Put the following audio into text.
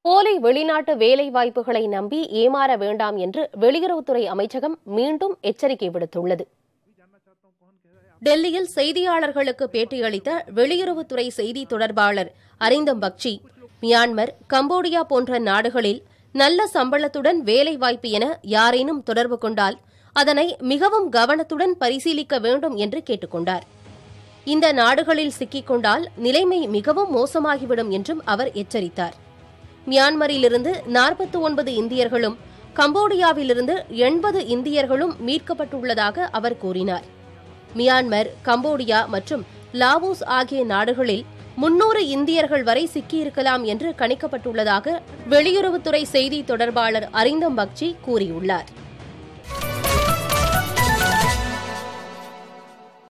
போலி வெளிநாட்டு வேலை வாய்ப்புகளை நம்பி ஏமாற வேண்டாம் என்று வெளியுறவுத்துறை அமைச்சகம் மீண்டும் எச்சரிக்கை விடுத்துள்ளது டெல்லியில் செய்தியாளர்களுக்கு பேட்டியளித்த வெளியுறவுத்துறை செய்தி தொடர்பாளர் அரிந்தம் பக்சி மியான்மர் கம்போடியா போன்ற நாடுகளில் நல்ல சம்பளத்துடன் வேலைவாய்ப்பு என யாரேனும் தொடர்பு கொண்டால் அதனை மிகவும் கவனத்துடன் பரிசீலிக்க வேண்டும் என்று கேட்டுக்கொண்டார் இந்த நாடுகளில் சிக்கிக் கொண்டால் நிலைமை மிகவும் மோசமாகிவிடும் என்றும் அவர் எச்சரித்தார் மியான்மரிலிருந்து நாற்பத்தி ஒன்பது இந்தியர்களும் கம்போடியாவிலிருந்து எண்பது இந்தியர்களும் மீட்கப்பட்டுள்ளதாக அவர் கூறினார் மியான்மர் கம்போடியா மற்றும் லாவோஸ் ஆகிய நாடுகளில் முன்னூறு இந்தியர்கள் வரை சிக்கியிருக்கலாம் என்று கணிக்கப்பட்டுள்ளதாக வெளியுறவுத்துறை செய்தி தொடர்பாளர் அரிந்தம் பக்சி கூறியுள்ளார்